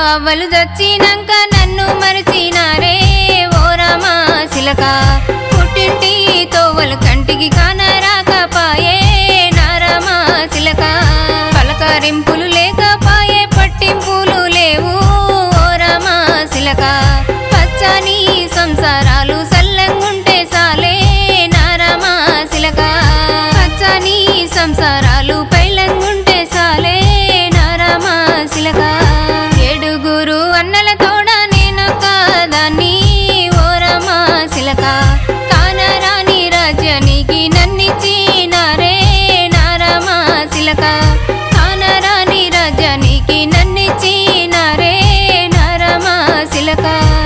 అవ్వలు చచ్చినాక నన్ను మరచినారే ఓ రామా చిలక పుట్టింటి తోవలు కంటికి కానరాకపాయే నా రామా చిలక పలకరింపులు లేకపాయే పట్టింపులు లేవు ఓ రామా చిలక పచ్చని సంసారాలు సల్లంగుంటే సాలే నా రామా చిలక పచ్చని సంసారాలు పైలంగుంటే సాలే నా రామా చిలక ఏడుగురు అన్నల తోడ నేనొక్క దాన్ని ఓ రామా చిలక కానరాని రాజ్యానికి నన్నిచ్చినారే నా రామా చిలక కానరాని రాజ్యానికి నన్నిచ్చినారే నా రామా చిలక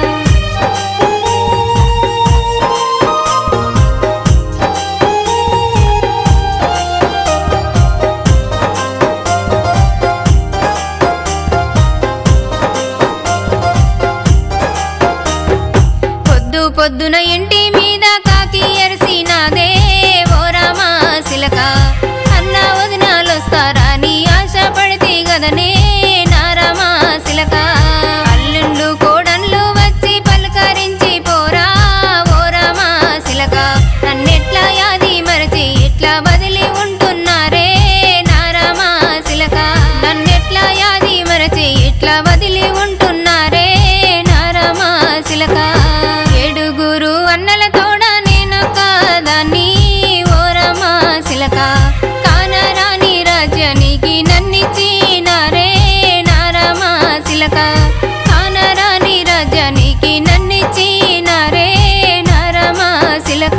పొద్దు పొద్దున ఇంటి మీద కాకి ఎరసినాదే ఓ రామా సిలక అన్న వదినాలొస్తారా నీ ఆశపడితే గదనే నా రామా సిలక అల్లుండు కోడన్లు వచ్చి పలకరించి పోరా ఓ రామా సిలక నన్నెట్లా యాది మరచి ఎట్లా వదిలి ఉంటున్నారే నా రామా సిలక నన్నెట్లా యాది మరచి ఎట్లా వదిలి ఉంటున్నారే నా రామా చిలక ఏడుగురు అన్నల తోడ నేనొక్క దాన్ని ఓ రామా చిలక కానరాని రాజ్యానికి నన్నిచ్చినారే నా రామా చిలక కానరాని రాజ్యానికి నన్నిచ్చినారే నా రామా చిలక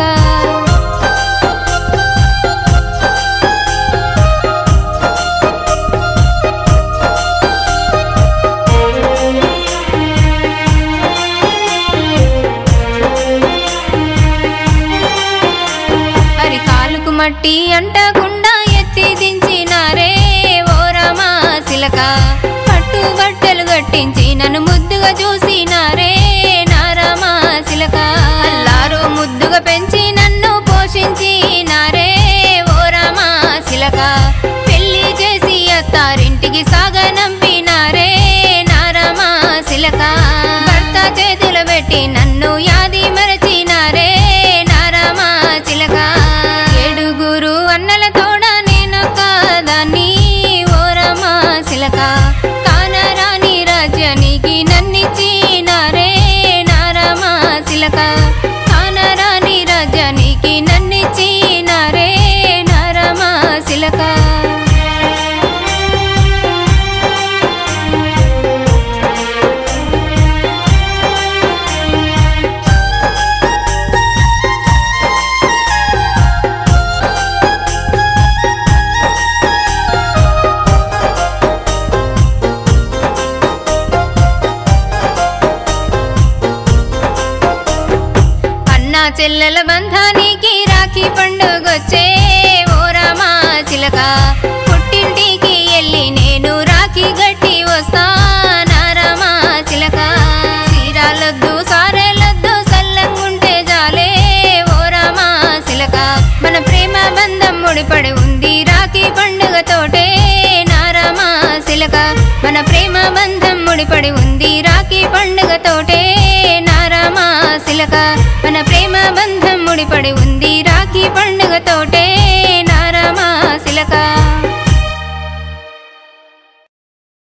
అరి కాలుకు మట్టి అంటకుండా ఎత్తి దించినారే ఓ రామా సిలక పట్టు బట్టలు కట్టించి నన్ను ముద్దుగా చూసినారే నా రామా సిలక అల్లారు ముద్దుగా పెంచి నన్ను పోషించినారే ఓ రామా సిలక పెళ్లి చేసి అత్తారింటికి సాగనంపినారే నా రామా సిలక భర్త చేతులు పెట్టి నన్ను యాది మరచినారే నా రామా చిలక ఏడుగురు అన్నల తోడ నేనొక్క దాన్ని ఓ రామా చిలక కానరాని రాజ్యానికి నన్నిచ్చినారే నా రామా చిలక కానరాని రాజ్యానికి నన్నిచ్చినారే నా రామా చిలక అన్నా చెల్లెల బంధానికి రాఖీ పండుగొచ్చే ఓ రామా చిలక పుట్టింటికి వెళ్ళి నేను రాఖీ గట్టి వస్తా నా రామా చిలక చీరాలొద్దు సారెలొద్దు సల్లంగుంటే జాలే ఓ రామా చిలక మన ప్రేమ బంధం ముడిపడి ఉంది రాఖీ పండుగతోటే నా రామా చిలక మన ప్రేమ బంధం ముడిపడి ఉంది రాఖీ పండుగతోటే నా రామా చిలక మన ప్రేమ బంధం ముడిపడి ఉంది రాఖీ పండుగ